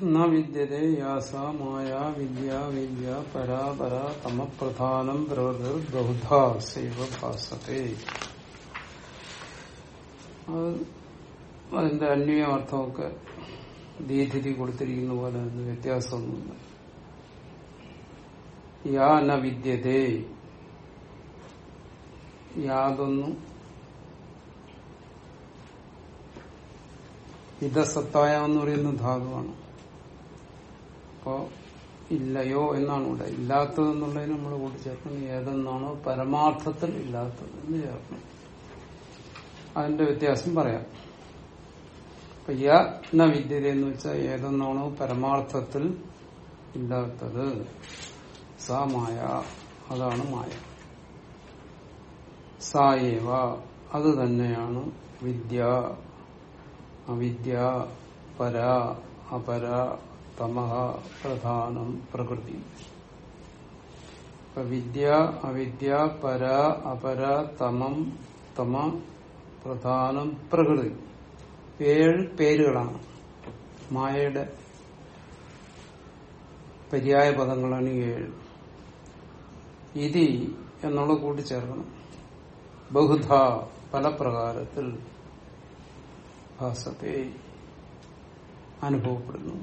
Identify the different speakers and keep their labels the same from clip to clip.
Speaker 1: ന വിദ്യതേ യാസ മായ വിദ്യ വിദ്യ പരാപര തമപ്രധാനം പ്രവൃത്തി ബഹുധാ സൈവ ഭാസത്തെ അത് അതിന്റെ അന്വയ അർത്ഥമൊക്കെ ദീധിതി കൊടുത്തിരിക്കുന്ന പോലെ അതിന് വ്യത്യാസമൊന്നുമില്ല യാ ന വിദ്യതേ യാതൊന്നും ഇതസത്തായ എന്ന് പറയുന്ന ധാതുവാണ് അപ്പോ ഇല്ലയോ എന്നാണ് ഇവിടെ ഇല്ലാത്തതെന്നുള്ളതിന് നമ്മൾ കൂട്ടി ചേർക്കുന്നത് ഏതെന്നാണോ പരമാർത്ഥത്തിൽ ഇല്ലാത്തത് എന്ന് ചേർക്കണം അതിന്റെ വ്യത്യാസം പറയാം അപ്പൊ യജ്ഞ വിദ്യത എന്ന് വെച്ചാൽ ഏതെന്നാണോ പരമാർത്ഥത്തിൽ ഇല്ലാത്തത് സാ മായ അതാണ് മായ സായേവ അത് തന്നെയാണ് വിദ്യ അവിദ്യ പര അപര തമഹ പ്രധാനം പ്രകൃതി വിദ്യ അവിദ്യ പര അപര തമം തമ പ്രധാനം പ്രകൃതി ഏഴ് പേരുകളാണ് മായയുടെ പര്യായ പദങ്ങളാണ് ഈ ഏഴ് ഇതി എന്നുള്ള കൂട്ടിച്ചേർക്കണം ബഹുധ പല പ്രകാരത്തിൽ ഭാസത്തെ അനുഭവപ്പെടുന്നു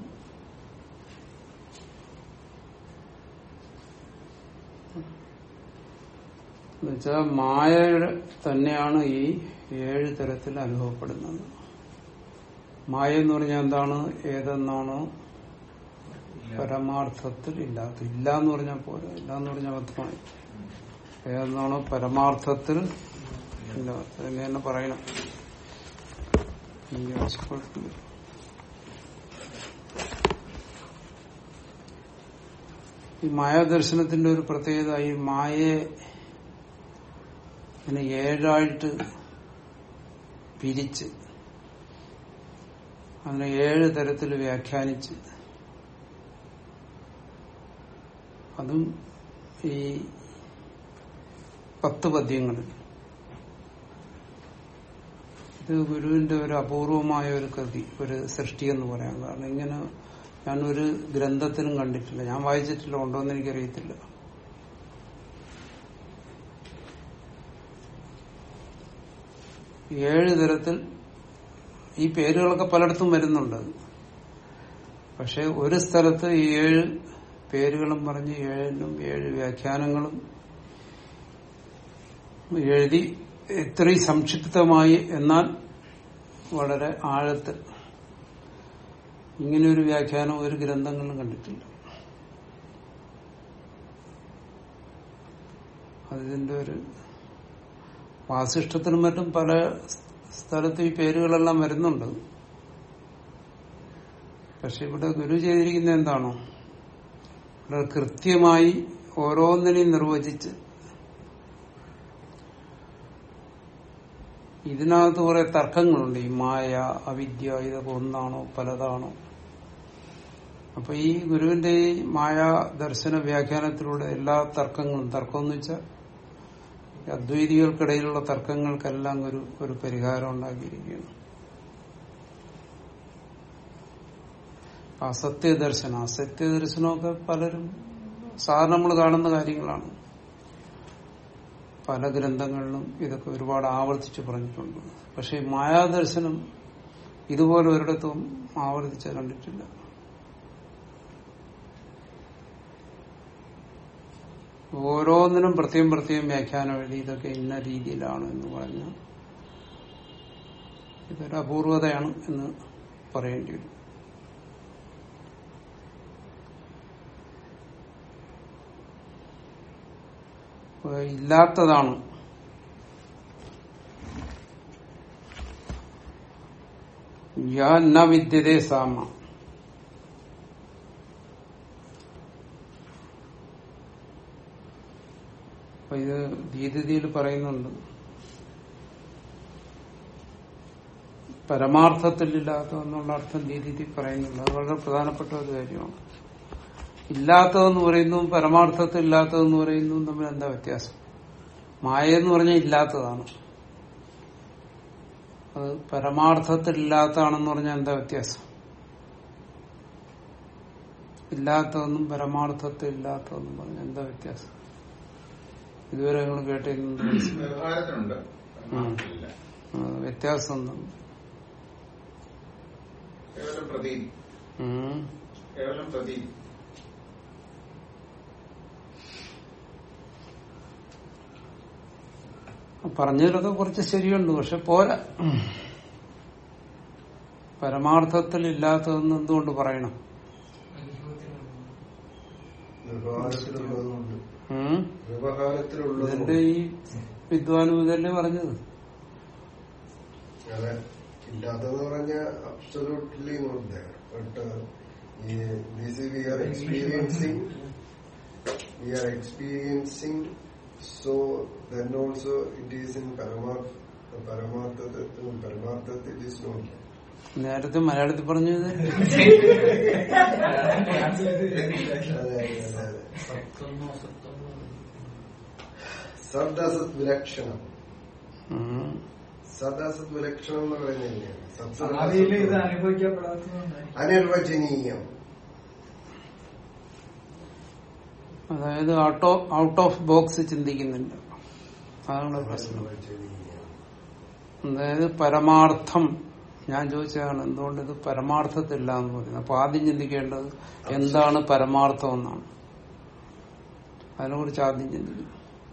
Speaker 1: എന്നുവെച്ചാൽ മായയുടെ തന്നെയാണ് ഈ ഏഴ് തരത്തിൽ അനുഭവപ്പെടുന്നത് മായ എന്ന് പറഞ്ഞാൽ എന്താണ് ഏതെന്നാണോ പരമാർത്ഥത്തിൽ ഇല്ലാത്ത ഇല്ല എന്ന് പറഞ്ഞാൽ പോലെ ഇല്ല എന്ന് പറഞ്ഞാൽ അർത്ഥമായി ഏതെന്നാണോ പരമാർത്ഥത്തിൽ ഇല്ലാത്ത എന്ന് തന്നെ പറയണം ഈ ആശുപത്രി ഈ മായാദർശനത്തിന്റെ ഒരു പ്രത്യേകത ഈ മായയെ ഇങ്ങനെ ഏഴായിട്ട് പിരിച്ച് അതിനെ ഏഴ് തരത്തിൽ വ്യാഖ്യാനിച്ച് അതും ഈ പത്ത് പദ്യങ്ങളിൽ ഇത് ഗുരുവിന്റെ ഒരു അപൂർവമായ ഒരു കൃതി ഒരു സൃഷ്ടി എന്ന് പറയാം കാരണം ഇങ്ങനെ ഞാനൊരു ഗ്രന്ഥത്തിലും കണ്ടിട്ടില്ല ഞാൻ വായിച്ചിട്ടില്ല ഉണ്ടോന്ന് എനിക്കറിയത്തില്ല ഏഴ് തരത്തിൽ ഈ പേരുകളൊക്കെ പലയിടത്തും വരുന്നുണ്ട് പക്ഷെ ഒരു സ്ഥലത്ത് ഈ ഏഴ് പേരുകളും പറഞ്ഞ് ഏഴിനും ഏഴ് വ്യാഖ്യാനങ്ങളും എഴുതി ഇത്രയും സംക്ഷിപ്തമായി എന്നാൽ വളരെ ആഴത്തിൽ ഇങ്ങനെ ഒരു വ്യാഖ്യാനം ഒരു ഗ്രന്ഥങ്ങളിലും കണ്ടിട്ടില്ല അതിന്റെ ഒരു വാസിഷ്ടത്തിനും മറ്റും പല സ്ഥലത്തും ഈ പേരുകളെല്ലാം വരുന്നുണ്ട് പക്ഷെ ഇവിടെ ഗുരു ചെയ്തിരിക്കുന്ന എന്താണോ ഇവിടെ കൃത്യമായി ഓരോന്നിനെയും നിർവചിച്ച് ഇതിനകത്ത് കുറെ തർക്കങ്ങളുണ്ട് ഈ മായ അവിദ്യ ഇതൊക്കെ ഒന്നാണോ പലതാണോ അപ്പൊ ഈ ഗുരുവിന്റെ ഈ മായാ ദർശന വ്യാഖ്യാനത്തിലൂടെ എല്ലാ തർക്കങ്ങളും തർക്കം എന്ന് വെച്ചാൽ അദ്വൈതികൾക്കിടയിലുള്ള തർക്കങ്ങൾക്കെല്ലാം ഒരു ഒരു പരിഹാരം ഉണ്ടാക്കിയിരിക്കുകയാണ് അസത്യദർശനം അസത്യദർശനമൊക്കെ പലരും സാധാരണ നമ്മൾ കാണുന്ന കാര്യങ്ങളാണ് പല ഗ്രന്ഥങ്ങളിലും ഇതൊക്കെ ഒരുപാട് ആവർത്തിച്ച് പറഞ്ഞിട്ടുണ്ട് പക്ഷെ മായാദർശനം ഇതുപോലെ ഒരിടത്തും ആവർത്തിച്ച് കണ്ടിട്ടില്ല ഓരോന്നിനും പ്രത്യേകം പ്രത്യേകം വ്യാഖ്യാനം എഴുതി ഇതൊക്കെ ഇന്ന രീതിയിലാണ് എന്ന് പറഞ്ഞ ഇതൊരു അപൂർവതയാണ് എന്ന് പറയേണ്ടി വരും ഇല്ലാത്തതാണ് യാ ന വിദ്യതേ സാമ അപ്പൊ ഇത് ദീതിയിൽ പറയുന്നുണ്ട് പരമാർത്ഥത്തിലില്ലാത്ത എന്നുള്ള അർത്ഥം ദീതി പറയുന്നുണ്ട് അത് വളരെ പ്രധാനപ്പെട്ട ഒരു കാര്യമാണ് ഇല്ലാത്തതെന്ന് പറയുന്നതും പരമാർത്ഥത്തിൽ ഇല്ലാത്തതെന്ന് പറയുന്നതും തമ്മിൽ എന്താ വ്യത്യാസം മായ എന്ന് പറഞ്ഞാൽ ഇല്ലാത്തതാണ് അത് പരമാർത്ഥത്തിൽ ഇല്ലാത്തതാണെന്ന് പറഞ്ഞാൽ എന്താ വ്യത്യാസം ഇല്ലാത്തതൊന്നും പരമാർത്ഥത്തിൽ ഇല്ലാത്തതെന്നും പറഞ്ഞു എന്താ വ്യത്യാസം ഇതുവരെ നിങ്ങൾ കേട്ടിരുന്നത്
Speaker 2: വ്യവഹാരത്തിനുണ്ട് പരമാർത്ഥത്തിലില്ല
Speaker 1: വ്യത്യാസം ഒന്നും
Speaker 2: കേവലം പ്രതീതി
Speaker 1: ഉം.
Speaker 2: കേവലം പ്രതീതി
Speaker 1: പറഞ്ഞതിലൊക്കെ കുറച്ച് ശരിയുണ്ട് പക്ഷെ പോരാ പരമാർത്ഥത്തിൽ ഇല്ലാത്തതെന്ന് എന്തുകൊണ്ട് പറയണം
Speaker 3: വ്യവഹാരത്തിലുള്ളതുകൊണ്ട്
Speaker 1: ഉം?
Speaker 3: വ്യവഹാരത്തിലുള്ളത്
Speaker 1: ഇതിന്റെ ഈ വിദ്വാനും ഇതല്ലേ പറഞ്ഞത്
Speaker 3: അതെ ഇല്ലാത്തതെന്ന് പറഞ്ഞ അബ്സൊല്യൂട്ട്ലി നോട്ട് ബട്ട് ഈ this we are experiencing we are experiencing so then also it is in പരമാർത്ഥ പരമാർത്ഥത്തിൽ പരമാർത്ഥത്തിൽ ഇറ്റ് ഈസ് നോട്ട്
Speaker 1: നേരത്തെ മലയാളത്തിൽ പറഞ്ഞു ഇത്
Speaker 3: അതെ അതെ അതെ സദാസത് വിലക്ഷണം
Speaker 1: ഉം.
Speaker 3: സദാസത് വിലക്ഷണം എന്ന് പറയുന്നത് എങ്ങനെയാണ് സത്സത്
Speaker 4: ഭാവിയിൽ ഇത് അനുഭവിക്കപ്പെടാത്തതുകൊണ്ടാണ്
Speaker 3: അനിർവചനീയം
Speaker 1: അതായത് ഔട്ട് ഔട്ട് ഓഫ് ബോക്സ് ചിന്തിക്കുന്നില്ല അതാണ് പ്രശ്നം
Speaker 3: അനിർവചനീയം
Speaker 1: അതായത് പരമാർത്ഥം ഞാൻ ചോദിച്ചതാണ് എന്തുകൊണ്ട് ഇത് പരമാർത്ഥത്തില്ല എന്ന് പറയുന്നത് അപ്പൊ ആദ്യം ചിന്തിക്കേണ്ടത് എന്താണ് പരമാർത്ഥം എന്നാണ് അതിനെക്കുറിച്ച് ആദ്യം ചിന്തിക്കും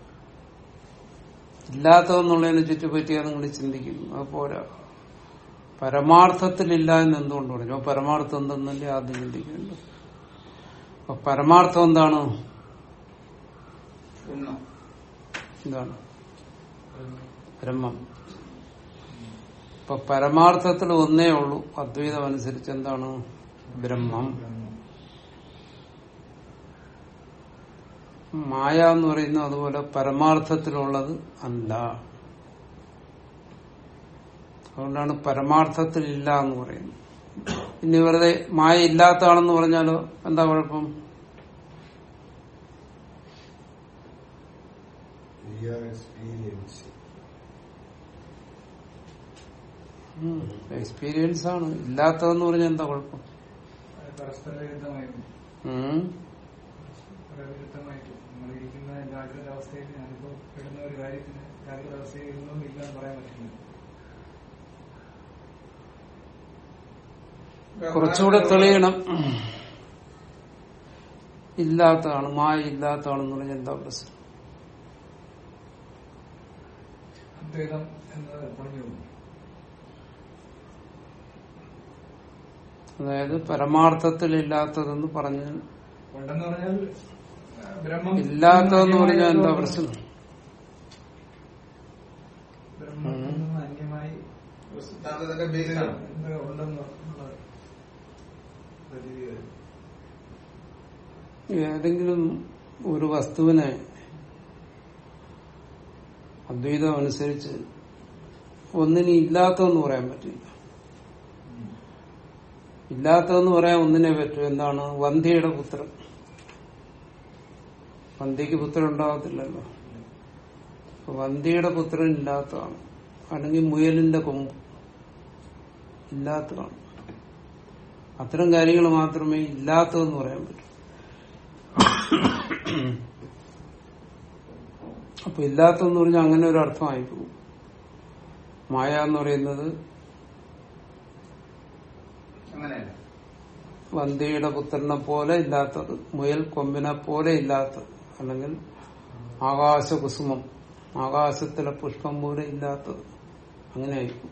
Speaker 1: ഇല്ലാത്തതെന്നുള്ളതിനെ ചുറ്റിപ്പറ്റിയാണ് നിങ്ങൾ ചിന്തിക്കുന്നു അത് പോരാ പരമാർത്ഥത്തിലില്ല എന്ന് എന്തുകൊണ്ട് പറഞ്ഞു അപ്പൊ പരമാർത്ഥം എന്തെന്നല്ലേ ആദ്യം ചിന്തിക്കേണ്ടത് അപ്പൊ പരമാർത്ഥം എന്താണ്
Speaker 2: ഉണ്ണം
Speaker 1: എന്താണ് ബ്രഹ്മം ഇപ്പൊ പരമാർത്ഥത്തിൽ ഒന്നേ ഉള്ളൂ അദ്വൈതം അനുസരിച്ച് എന്താണ് ബ്രഹ്മം മായ എന്ന് പറയുന്നത് അതുപോലെ പരമാർത്ഥത്തിലുള്ളത് അല്ല അതുകൊണ്ടാണ് പരമാർത്ഥത്തിൽ ഇല്ല എന്ന് പറയുന്നത് ഇനി വെറുതെ മായ ഇല്ലാത്തതാണെന്ന് പറഞ്ഞാലോ എന്താ കുഴപ്പം
Speaker 3: We are experiencing.
Speaker 1: എക്സ്പീരിയൻസ് ആണ് ഇല്ലാത്തതെന്ന് പറഞ്ഞാൽ എന്താ കുഴപ്പം
Speaker 4: അത് പരസ്പര വിരുദ്ധമായിട്ടും
Speaker 1: ഉം.
Speaker 4: പരവിരുദ്ധമായിട്ടും നമ്മളിരിക്കുന്ന ജാഗ്രത അവസ്ഥയിൽ അനുഭവപ്പെടുന്ന ഒരു കാര്യത്തിന് ജാഗ്രത അവസ്ഥയിൽ ഇരുന്നും ഇല്ല എന്ന് പറയാൻ പറ്റില്ല
Speaker 1: കുറച്ചുകൂടെ തെളിയണം ഇല്ലാത്തതാണ് മായ ഇല്ലാത്തതാണെന്ന് പറഞ്ഞാൽ എന്താ പ്രശ്നം
Speaker 4: അദ്വൈതം എന്നത് പറഞ്ഞു പോകും
Speaker 1: അതായത് പരമാർത്ഥത്തിൽ ഇല്ലാത്തതെന്ന് പറഞ്ഞ്
Speaker 4: ഉണ്ടെന്ന് പറഞ്ഞാൽ ആ, ബ്രഹ്മം
Speaker 1: ഇല്ലാത്തതെന്ന് പറഞ്ഞാൽ എന്താ പ്രശ്നം
Speaker 4: ബ്രഹ്മത്തിൽ നിന്ന് അന്യമായി
Speaker 2: ഒരു സിദ്ധാന്തത്തിന്റെ ബേസിലാണ്
Speaker 4: എന്തോ ഉണ്ടെന്ന് ഉള്ള പ്രതീതി വരും.
Speaker 1: ഏതെങ്കിലും ഒരു വസ്തുവിനെ അദ്വൈതം അനുസരിച്ച് ഒന്നിന് ഇല്ലാത്തതെന്ന് പറയാൻ പറ്റില്ല ഇല്ലാത്തതെന്ന് പറയാൻ ഒന്നിനെ പറ്റൂ എന്താണ് വന്ധ്യയുടെ പുത്രൻ വന്ധ്യക്ക് പുത്രൻ ഉണ്ടാകത്തില്ലല്ലോ അപ്പൊ വന്ധ്യയുടെ പുത്രൻ ഇല്ലാത്തതാണ് അല്ലെങ്കിൽ മുയലിന്റെ കൊമ്പ് ഇല്ലാത്തതാണ് അത്തരം കാര്യങ്ങൾ മാത്രമേ ഇല്ലാത്തതെന്ന് പറയാൻ പറ്റൂ അപ്പൊ ഇല്ലാത്തെന്ന് പറഞ്ഞാൽ അങ്ങനെ ഒരു അർത്ഥമായി പോകും മായ എന്ന് പറയുന്നത്
Speaker 2: അങ്ങനെയല്ല
Speaker 1: വന്തിയുടെ പുത്രനെ പോലെ ഇല്ലാത്തത് മുയൽ കൊമ്പിനെ പോലെ ഇല്ലാത്തത് അല്ലെങ്കിൽ ആകാശകുസുമം ആകാശത്തിലെ പുഷ്പം പോലെ ഇല്ലാത്തത് അങ്ങനെ ആയിരിക്കും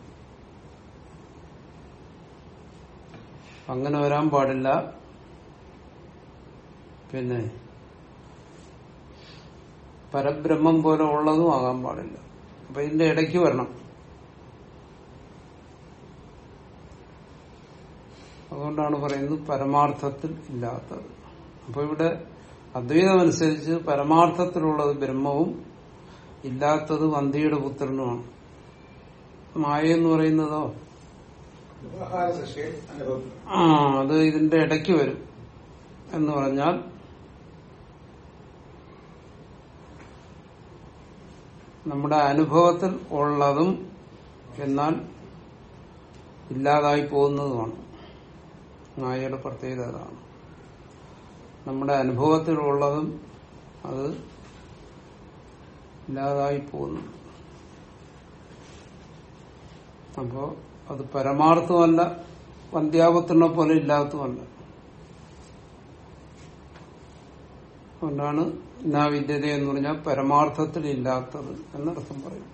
Speaker 1: അങ്ങനെ വരാൻ പാടില്ല പിന്നെ പരബ്രഹ്മം പോലെ ഉള്ളതും ആകാൻ പാടില്ല അപ്പൊ ഇതിന്റെ ഇടയ്ക്ക് വരണം അതുകൊണ്ടാണ് പറയുന്നത് പരമാർത്ഥത്തിൽ ഇല്ലാത്തത് അപ്പൊ ഇവിടെ അദ്വൈതം അനുസരിച്ച് പരമാർത്ഥത്തിലുള്ളത് ബ്രഹ്മവും ഇല്ലാത്തത് വന്തിയുടെ പുത്രനുമാണ് മായ എന്ന് പറയുന്നതോ
Speaker 2: വ്യവഹാര സൃഷ്ടി അനുഭവം
Speaker 1: ആ അത് ഇതിന്റെ ഇടയ്ക്ക് വരും എന്ന് പറഞ്ഞാൽ നമ്മുടെ അനുഭവത്തിൽ ഉള്ളതും എന്നാൽ ഇല്ലാതായി പോകുന്നതുമാണ് മായയുടെ പ്രത്യേകത അതാണ് നമ്മുടെ അനുഭവത്തിലുള്ളതും അത് ഇല്ലാതായി പോകുന്നു അപ്പോ അത് പരമാർത്ഥമല്ല വന്ധ്യാപത്തിനെ പോലെ ഇല്ലാത്തതുമല്ല അതുകൊണ്ടാണ് നാ വിദ്യത എന്ന് പറഞ്ഞാൽ പരമാർത്ഥത്തിൽ ഇല്ലാത്തത് എന്നർത്ഥം പറയും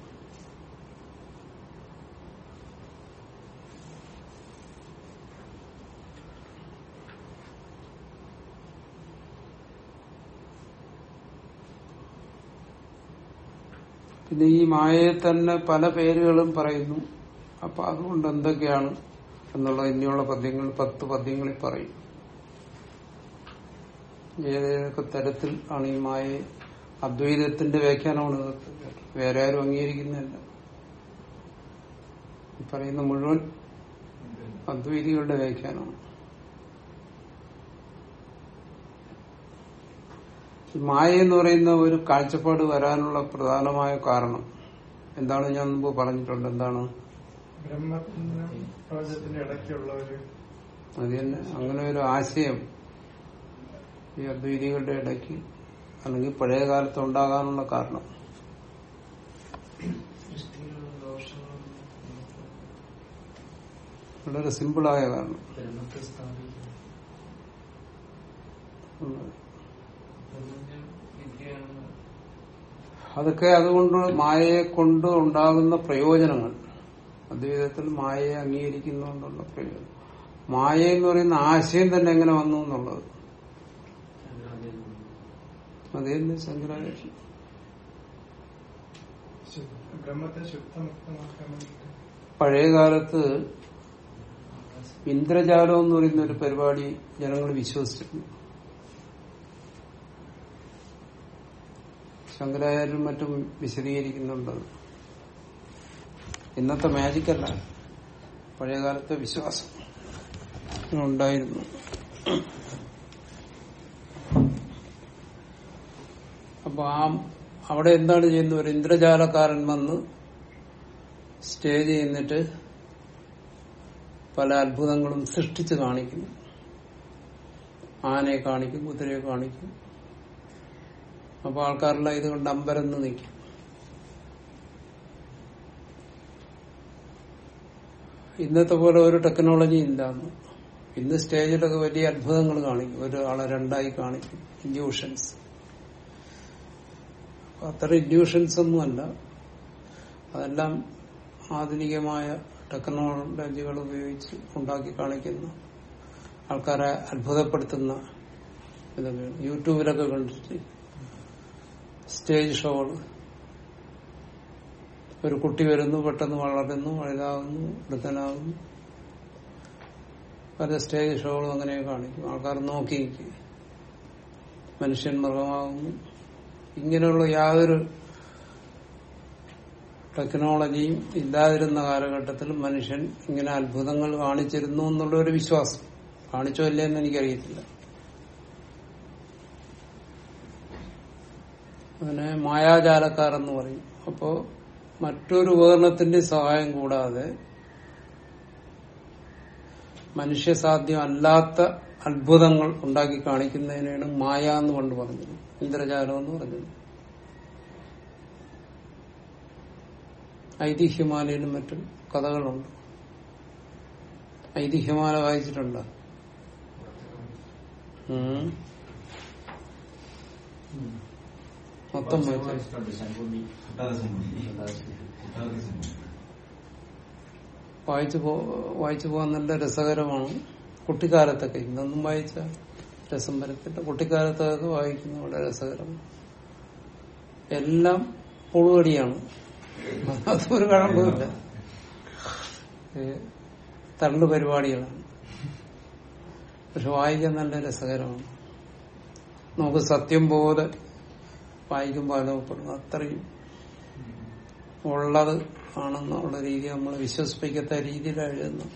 Speaker 1: പിന്നെ ഈ മായയെ തന്നെ പല പേരുകളും പറയുന്നു അപ്പൊ അതുകൊണ്ട് എന്തൊക്കെയാണ് എന്നുള്ള ഇനിയുള്ള പദ്യങ്ങൾ പത്ത് പദ്യങ്ങളിൽ പറയും ഏതൊക്കെ തരത്തിൽ ആണ് ഈ മായയെ അദ്വൈതത്തിന്റെ വ്യാഖ്യാനമാണ് ഇതൊക്കെ വേറെ ആരും അംഗീകരിക്കുന്നില്ല ഈ പറയുന്ന മുഴുവൻ അദ്വൈതികളുടെ വ്യാഖ്യാനമാണ് ഈ മായ എന്ന് പറയുന്ന ഒരു കാഴ്ചപ്പാട് വരാനുള്ള പ്രധാനമായ കാരണം എന്താണ് ഞാൻ മുമ്പ് പറഞ്ഞിട്ടുണ്ട് എന്താണ്
Speaker 4: ബ്രഹ്മത്തിനും പ്രപഞ്ചത്തിന്റെ ഇടയ്ക്കുള്ള ഒരു
Speaker 1: അത് തന്നെ അങ്ങനെ ഒരു ആശയം ഈ അദ്വൈതികളുടെ ഇടയ്ക്ക് അല്ലെങ്കിൽ പഴയ കാലത്ത് ഉണ്ടാകാനുള്ള കാരണം
Speaker 5: സൃഷ്ടികളും ദോഷങ്ങളും
Speaker 1: വളരെ സിമ്പിളായ കാരണം
Speaker 5: ബ്രഹ്മത്തെ സ്ഥാപിക്കുന്നു
Speaker 1: ഉം.
Speaker 5: പ്രപഞ്ചം വിദ്യയാണെന്ന്
Speaker 1: അതൊക്കെ അതുകൊണ്ട് മായയെ കൊണ്ട് ഉണ്ടാകുന്ന പ്രയോജനങ്ങൾ അദ്വൈതത്തിൽ മായയെ അംഗീകരിക്കുന്നതുകൊണ്ടുള്ള പ്രയോജനം മായ എന്ന് പറയുന്ന ആശയം തന്നെ എങ്ങനെ വന്നു എന്നുള്ളത് അത് തന്നെ ശങ്കരാചാര്യ
Speaker 4: ശുദ്ധ- ബ്രഹ്മത്തെ ശുദ്ധമുക്തമാക്കാൻ വേണ്ടിയിട്ട്
Speaker 1: പഴയ കാലത്ത് ഇന്ദ്രജാലം എന്ന് പറയുന്ന ഒരു പരിപാടി ജനങ്ങൾ വിശ്വസിച്ചിരുന്നു ശങ്കരാചാര്യരും മറ്റും വിശദീകരിക്കുന്നുണ്ട് ഇന്നത്തെ മാജിക് അല്ല പഴയകാലത്തെ വിശ്വാസം ഉണ്ടായിരുന്നു അപ്പൊ ആ അവിടെ എന്താണ് ചെയ്യുന്നത് ഒരു ഇന്ദ്രജാലക്കാരൻ വന്ന് സ്റ്റേജ് ചെയ്യുന്നിട്ട് പല അത്ഭുതങ്ങളും സൃഷ്ടിച്ച് കാണിക്കുന്നു ആനയെ കാണിക്കും കുതിരയെ കാണിക്കും അപ്പൊ ആൾക്കാരെല്ലാം ഇത് കൊണ്ട് അമ്പരന്ന് നിൽക്കും ഇന്നത്തെ പോലെ ഒരു ടെക്നോളജി ഇല്ല അന്ന് ഇന്ന് സ്റ്റേജിലൊക്കെ വലിയ അത്ഭുതങ്ങൾ കാണിക്കും ഒരാളെ രണ്ടായി കാണിക്കും ഇൻഡ്യൂഷൻസ് അത്ര ഇൻഡ്യൂഷൻസ് ഒന്നുമല്ല അതെല്ലാം ആധുനികമായ ടെക്നോളജികൾ ഉപയോഗിച്ച് ഉണ്ടാക്കി കാണിക്കുന്ന ആൾക്കാരെ അത്ഭുതപ്പെടുത്തുന്ന ഇതൊക്കെയാണ് യൂട്യൂബിലൊക്കെ കണ്ടിട്ട് സ്റ്റേജ് ഷോകൾ ഒരു കുട്ടി വരുന്നു പെട്ടെന്ന് വളരുന്നു വലുതാകുന്നു വൃദ്ധനാകുന്നു പല സ്റ്റേജ് ഷോകളും അങ്ങനെ കാണിക്കും ആൾക്കാർ നോക്കി നിൽക്കും മനുഷ്യൻ മൃഗമാകുന്നു ഇങ്ങനെയുള്ള യാതൊരു ടെക്നോളജിയും ഇല്ലാതിരുന്ന കാലഘട്ടത്തിൽ മനുഷ്യൻ ഇങ്ങനെ അത്ഭുതങ്ങൾ കാണിച്ചിരുന്നു എന്നുള്ള ഒരു വിശ്വാസം കാണിച്ചോ ഇല്ലേ എന്ന് എനിക്കറിയത്തില്ല അതിനെ മായാജാലക്കാരെന്ന് പറയും അപ്പോ മറ്റൊരു ഉപകരണത്തിന്റെ സഹായം കൂടാതെ മനുഷ്യസാധ്യമല്ലാത്ത അത്ഭുതങ്ങൾ ഉണ്ടാക്കി കാണിക്കുന്നതിനാണ് മായ എന്ന് പണ്ട് പറഞ്ഞത് ഇന്ദ്രജാലം എന്ന് പറഞ്ഞത് ഐതിഹ്യമാലയിലും മറ്റും കഥകളുണ്ട് ഐതിഹ്യമാല വായിച്ചിട്ടുണ്ടോ ഉം. മൊത്തം വായിച്ചു വായിച്ചു പോ വായിച്ചു പോകാൻ നല്ല രസകരമാണ് കുട്ടിക്കാലത്തൊക്കെ ഇന്നൊന്നും വായിച്ച രസം വരത്തില്ല കുട്ടിക്കാലത്തൊക്കെ വായിക്കുന്ന വളരെ രസകരമാണ് എല്ലാം പുളുവടിയാണ് അതൊരു കഴമ്പുമില്ല ഏ, തള്ളു പരിപാടികളാണ് പക്ഷെ വായിക്കാൻ നല്ല രസകരമാണ് നമുക്ക് സത്യം പോലെ വായിക്കുമ്പോൾ അനുഭവപ്പെടുന്നു അത്രയും ഉള്ളത് ആണെന്നുള്ള രീതി നമ്മൾ വിശ്വസിപ്പിക്കാത്ത രീതിയിലാണ് എഴുതുന്നത്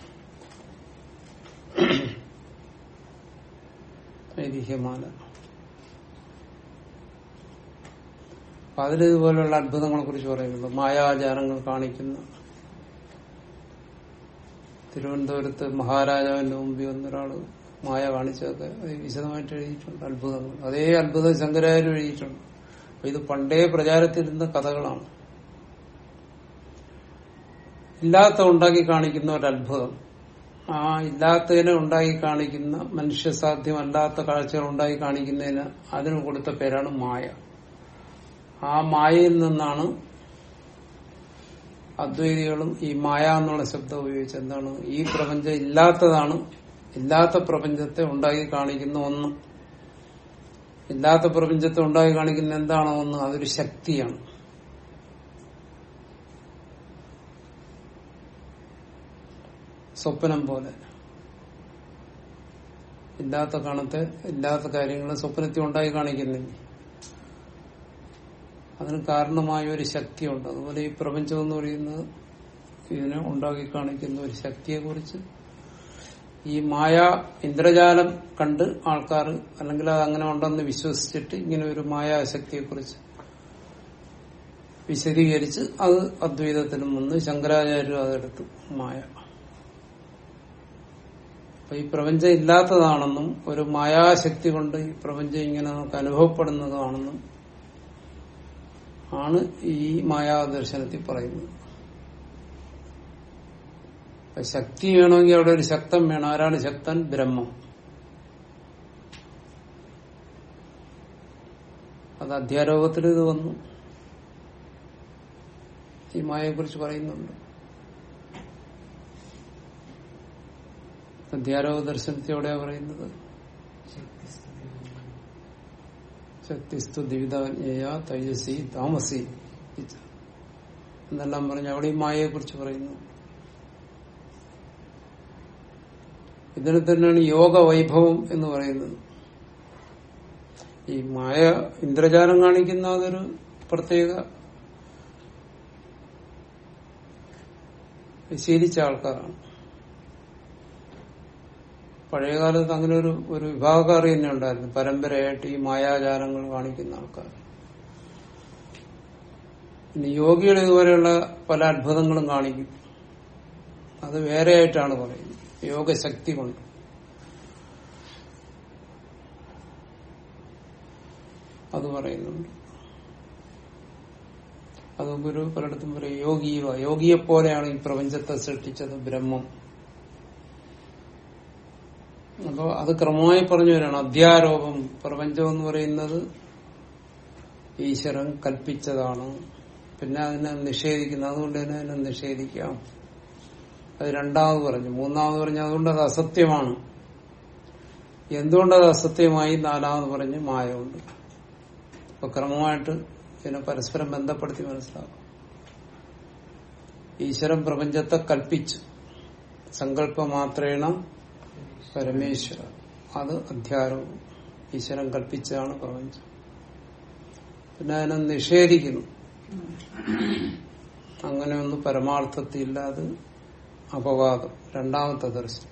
Speaker 1: ഐതിഹ്യമാല അപ്പൊ അതിലിതുപോലുള്ള അത്ഭുതങ്ങളെ കുറിച്ച് പറയുന്നുണ്ട് മായാചാരങ്ങൾ കാണിക്കുന്ന തിരുവനന്തപുരത്ത് മഹാരാജാവിന്റെ മുമ്പിൽ വന്നൊരാള് മായ കാണിച്ചതൊക്കെ അത് വിശദമായിട്ട് എഴുതിയിട്ടുണ്ട് അത്ഭുതങ്ങൾ അതേ അത്ഭുതം ശങ്കരാചാര്യ എഴുതിയിട്ടുണ്ട് അപ്പൊ ഇത് പണ്ടേ പ്രചാരത്തിലിരുന്ന കഥകളാണ് ഇല്ലാത്ത ഉണ്ടാക്കി കാണിക്കുന്ന ഒരു അത്ഭുതം ആ ഇല്ലാത്തതിനെ ഉണ്ടാക്കി കാണിക്കുന്ന മനുഷ്യസാധ്യമല്ലാത്ത കാഴ്ചകൾ ഉണ്ടാക്കി കാണിക്കുന്നതിന് അതിന് കൊടുത്ത പേരാണ് മായ ആ മായയിൽ നിന്നാണ് അദ്വൈതികളും ഈ മായ എന്നുള്ള ശബ്ദം ഉപയോഗിച്ച് എന്താണ് ഈ പ്രപഞ്ചം ഇല്ലാത്തതാണ് ഇല്ലാത്ത പ്രപഞ്ചത്തെ ഉണ്ടാക്കി കാണിക്കുന്ന ഒന്ന് ഇല്ലാത്ത പ്രപഞ്ചത്തെ ഉണ്ടാക്കി കാണിക്കുന്ന എന്താണോ ഒന്ന് അതൊരു ശക്തിയാണ് സ്വപ്നം പോലെ ഇല്ലാത്ത കാണത്തെ ഇല്ലാത്ത കാര്യങ്ങൾ സ്വപ്നത്തിൽ ഉണ്ടാക്കി കാണിക്കുന്നില്ല അതിന് കാരണമായ ഒരു ശക്തിയുണ്ട് അതുപോലെ ഈ പ്രപഞ്ചം എന്ന് പറയുന്നത് ഇതിനെ ഉണ്ടാക്കി കാണിക്കുന്ന ഒരു ശക്തിയെ കുറിച്ച് ഈ മായ ഇന്ദ്രജാലം കണ്ട് ആൾക്കാർ അല്ലെങ്കിൽ അത് അങ്ങനെ ഉണ്ടെന്ന് വിശ്വസിച്ചിട്ട് ഇങ്ങനെ ഒരു മായാശക്തിയെ കുറിച്ച് വിശദീകരിച്ച് അത് അദ്വൈതത്തിനും വന്ന് ശങ്കരാചാര്യരും അതെടുത്തു മായ അപ്പൊ ഈ പ്രപഞ്ചം ഇല്ലാത്തതാണെന്നും ഒരു മായാശക്തി കൊണ്ട് ഈ പ്രപഞ്ചം ഇങ്ങനെ നമുക്ക് അനുഭവപ്പെടുന്നതാണെന്നും ആണ് ഈ മായാദർശനത്തിൽ പറയുന്നത് അപ്പൊ ശക്തി വേണമെങ്കിൽ അവിടെ ഒരു ശക്തൻ വേണം ആരാണ് ശക്തൻ ബ്രഹ്മം അത് അധ്യാരോപത്തിൽ ഇത് വന്നു ഈ മായയെ കുറിച്ച് പറയുന്നുണ്ട് അധ്യാരോപ ദർശനത്തെ എവിടെയാ പറയുന്നത് ശക്തിസ്തു ദിവിതാജ്ഞയ തൈജസി താമസി എന്നെല്ലാം പറഞ്ഞ് അവിടെ ഈ മായയെ കുറിച്ച് പറയുന്നു ഇതിനെ തന്നെയാണ് യോഗ വൈഭവം എന്ന് പറയുന്നത് ഈ മായ ഇന്ദ്രജാലം കാണിക്കുന്ന അതൊരു പ്രത്യേക ശീലിച്ച ആൾക്കാരാണ് പഴയകാലത്ത് അങ്ങനെ ഒരു ഒരു വിഭാഗക്കാർ തന്നെ ഉണ്ടായിരുന്നു പരമ്പരയായിട്ട് ഈ മായാജാലങ്ങൾ കാണിക്കുന്ന ആൾക്കാർ ഇനി യോഗികൾ ഇതുപോലെയുള്ള പല അത്ഭുതങ്ങളും കാണിക്കും അത് വേറെയായിട്ടാണ് പറയുന്നത് യോഗശക്തി കൊണ്ട് അത് പറയുന്നുണ്ട് അത് ഗുരു പലയിടത്തും പറയും യോഗീവ യോഗിയെ പോലെയാണ് ഈ പ്രപഞ്ചത്തെ സൃഷ്ടിച്ചത് ബ്രഹ്മം അപ്പോ അത് ക്രമമായി പറഞ്ഞു വരികയാണ് അധ്യാരോപം പ്രപഞ്ചം എന്ന് പറയുന്നത് ഈശ്വരൻ കൽപ്പിച്ചതാണ് പിന്നെ അതിനെ നിഷേധിക്കുന്നു അതുകൊണ്ട് തന്നെ അതിനെ നിഷേധിക്കാം അത് രണ്ടാമത് പറഞ്ഞു മൂന്നാമത് പറഞ്ഞു അതുകൊണ്ട് അത് അസത്യമാണ് എന്തുകൊണ്ടത് അസത്യമായി നാലാമത് പറഞ്ഞ് മായമുണ്ട് അപ്പൊ ക്രമമായിട്ട് ഇതിനെ പരസ്പരം ബന്ധപ്പെടുത്തി മനസ്സിലാക്കും ഈശ്വരൻ പ്രപഞ്ചത്തെ കൽപ്പിച്ചു സങ്കല്പമാത്രേണ പരമേശ്വര അത് അധ്യാരവും ഈശ്വരൻ കൽപ്പിച്ചതാണ് പ്രപഞ്ചം പിന്നെ അതിനെ നിഷേധിക്കുന്നു അങ്ങനെയൊന്നും പരമാർത്ഥത്തില്ല അത് അപവാദം രണ്ടാമത്തെ ദർശനം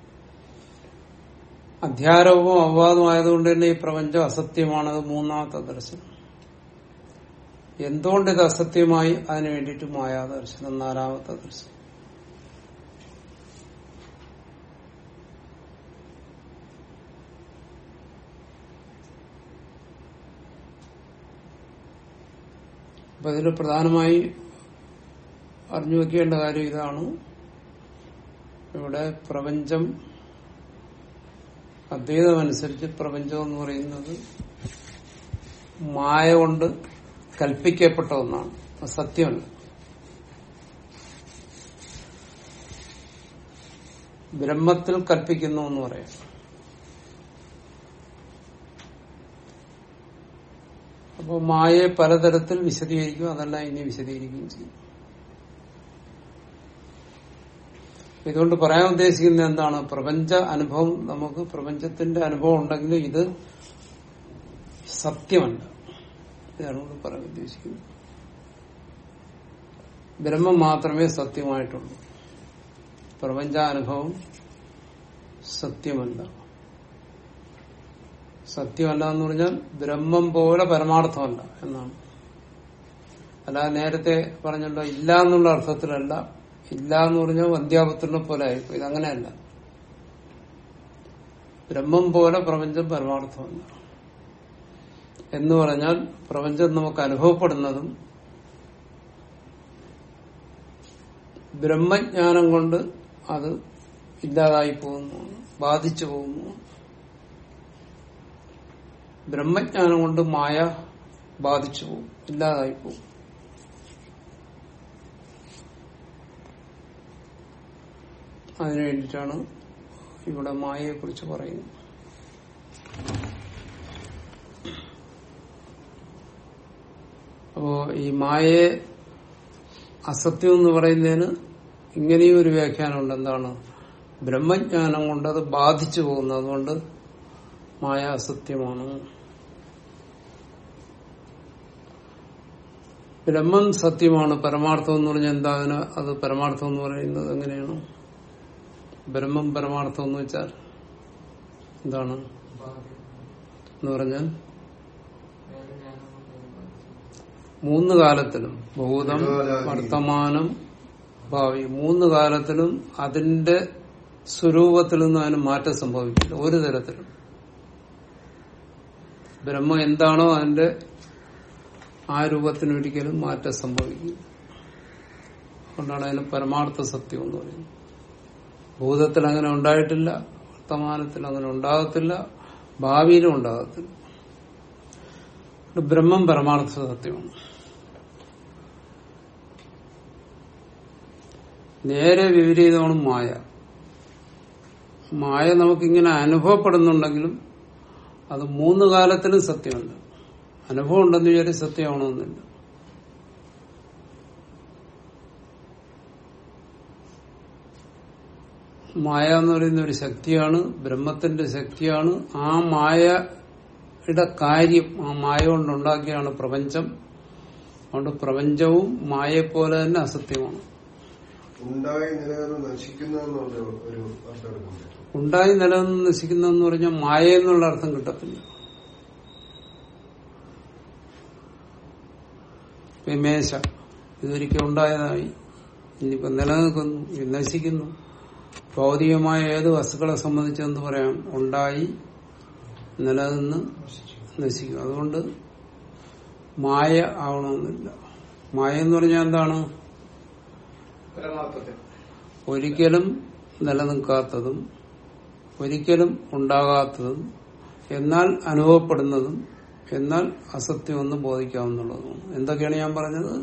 Speaker 1: അധ്യാരവും അപവാദവും ആയതുകൊണ്ട് തന്നെ ഈ പ്രപഞ്ചം അസത്യമാണത് മൂന്നാമത്തെ ദർശനം എന്തുകൊണ്ട് ഇത് അസത്യമായി അതിനു വേണ്ടിയിട്ട് മായാദർശനം നാലാമത്തെ ദർശനം അപ്പൊ ഇതിൽ പ്രധാനമായി അറിഞ്ഞു വെക്കേണ്ട കാര്യം ഇതാണ് ഇവിടെ പ്രപഞ്ചം അദ്വൈതമനുസരിച്ച് പ്രപഞ്ചം എന്ന് പറയുന്നത് മായ കൊണ്ട് കൽപ്പിക്കപ്പെട്ട ഒന്നാണ് അത് സത്യമല്ല ബ്രഹ്മത്തിൽ കൽപ്പിക്കുന്നു എന്ന് പറയാം അപ്പോൾ മായയെ പലതരത്തിൽ വിശദീകരിക്കും അതെല്ലാം ഇനി വിശദീകരിക്കുകയും ചെയ്യും ഇതുകൊണ്ട് പറയാൻ ഉദ്ദേശിക്കുന്നത് എന്താണ് പ്രപഞ്ച അനുഭവം നമുക്ക് പ്രപഞ്ചത്തിന്റെ അനുഭവം ഉണ്ടെങ്കിൽ ഇത് സത്യമല്ല ഇതാണ് ഇവിടെ പറയാൻ ഉദ്ദേശിക്കുന്നത് ബ്രഹ്മം മാത്രമേ സത്യമായിട്ടുള്ളൂ പ്രപഞ്ചാനുഭവം സത്യമല്ല സത്യമല്ല എന്ന് പറഞ്ഞാൽ ബ്രഹ്മം പോലെ പരമാർത്ഥമല്ല എന്നാണ് അല്ലാതെ നേരത്തെ പറഞ്ഞല്ലോ ഇല്ല എന്നുള്ള അർത്ഥത്തിലല്ല ഇല്ല എന്ന് പറഞ്ഞാൽ വന്ധ്യാപുത്രനെ പോലെ ആയിപ്പോ ഇതങ്ങനെയല്ല ബ്രഹ്മം പോലെ പ്രപഞ്ചം പരമാർത്ഥമല്ല എന്ന് പറഞ്ഞാൽ പ്രപഞ്ചം നമുക്ക് അനുഭവപ്പെടുന്നതും ബ്രഹ്മജ്ഞാനം കൊണ്ട് അത് ഇല്ലാതായി പോകുന്നു ബാധിച്ചു പോകുന്നു ബ്രഹ്മജ്ഞാനം കൊണ്ട് മായ ബാധിച്ചു പോകും ഇല്ലാതായി പോകും അതിനു വേണ്ടിയിട്ടാണ് ഇവിടെ മായയെ കുറിച്ച് പറയുന്നത് അപ്പോ ഈ മായയെ അസത്യം എന്ന് പറയുന്നതിന് ഇങ്ങനെയും ഒരു വ്യാഖ്യാനമുണ്ട് എന്താണ് ബ്രഹ്മജ്ഞാനം കൊണ്ട് അത് ബാധിച്ചു പോകുന്നു അതുകൊണ്ട് മായ അസത്യമാണ് ബ്രഹ്മം സത്യമാണ് പരമാർത്ഥം എന്ന് പറഞ്ഞാൽ എന്താ അതിന് അത് പരമാർത്ഥം എന്ന് പറയുന്നത് എങ്ങനെയാണ് ബ്രഹ്മം പരമാർത്ഥം എന്ന് വെച്ചാൽ എന്താണ് എന്ന് പറഞ്ഞാൽ
Speaker 5: വേറെ ജ്ഞാനം കൊണ്ട് ബാധിച്ചു.
Speaker 1: മൂന്ന് കാലത്തിലും ഭൂതം വർത്തമാനം ഭാവി മൂന്ന് കാലത്തിലും അതിന്റെ സ്വരൂപത്തിൽ നിന്നും അതിന് മാറ്റം സംഭവിക്കില്ല ഒരു തരത്തിലും ബ്രഹ്മം എന്താണോ അതിന്റെ ആ രൂപത്തിന് ഒരിക്കലും മാറ്റം സംഭവിക്കില്ല അതുകൊണ്ടാണ് അതിന് പരമാർത്ഥ സത്യം എന്ന് പറയുന്നത് ഭൂതത്തിൽ അങ്ങനെ ഉണ്ടായിട്ടില്ല വർത്തമാനത്തിൽ അങ്ങനെ ഉണ്ടാകത്തില്ല ഭാവിയിലും ഉണ്ടാകത്തില്ല ബ്രഹ്മം പരമാർത്ഥ സത്യമാണ് നേരെ വിപരീതമാണ് മായ മായ നമുക്കിങ്ങനെ അനുഭവപ്പെടുന്നുണ്ടെങ്കിലും അത് മൂന്ന് കാലത്തിലും സത്യമുണ്ട് അനുഭവം ഉണ്ടെന്ന് വിചാരിച്ച് സത്യമാവണമെന്നില്ല മായ എന്ന് പറയുന്ന ഒരു ശക്തിയാണ് ബ്രഹ്മത്തിന്റെ ശക്തിയാണ് ആ മായയുടെ കാര്യം ആ മായ കൊണ്ടുണ്ടാക്കിയാണ് പ്രപഞ്ചം അതുകൊണ്ട് പ്രപഞ്ചവും മായയെപ്പോലെ തന്നെ അസത്യമാണ്
Speaker 3: ഉണ്ടായി നിലനിന്ന് നശിക്കുന്നു എന്നുള്ള ഒരു അർത്ഥം എടുക്കാൻ പറ്റും
Speaker 1: ഉണ്ടായി നിലനിന്ന് നശിക്കുന്നതെന്ന് പറഞ്ഞാൽ മായ എന്നുള്ള അർത്ഥം കിട്ടത്തില്ല ഇപ്പൊ ഈ മേശ ഇതൊരിക്കൽ ഉണ്ടായതായി ഇനിയിപ്പോ നിലനിൽക്കുന്നു ഇത് നശിക്കുന്നു ഭൗതികമായ ഏത് വസ്തുക്കളെ സംബന്ധിച്ച് എന്ത് പറയാം ഉണ്ടായി നിലനിന്ന് നശിക്കും അതുകൊണ്ട് മായ ആവണമെന്നില്ല മായ എന്ന് പറഞ്ഞാൽ എന്താണ്
Speaker 2: പരമാർത്ഥത്തിൽ
Speaker 1: ഒരിക്കലും നിലനിൽക്കാത്തതും ഒരിക്കലും ഉണ്ടാകാത്തതും എന്നാൽ അനുഭവപ്പെടുന്നതും എന്നാൽ അസത്യമെന്ന് ബോധിക്കാവുന്നുള്ളതുമാണ് എന്തൊക്കെയാണ് ഞാൻ പറഞ്ഞത്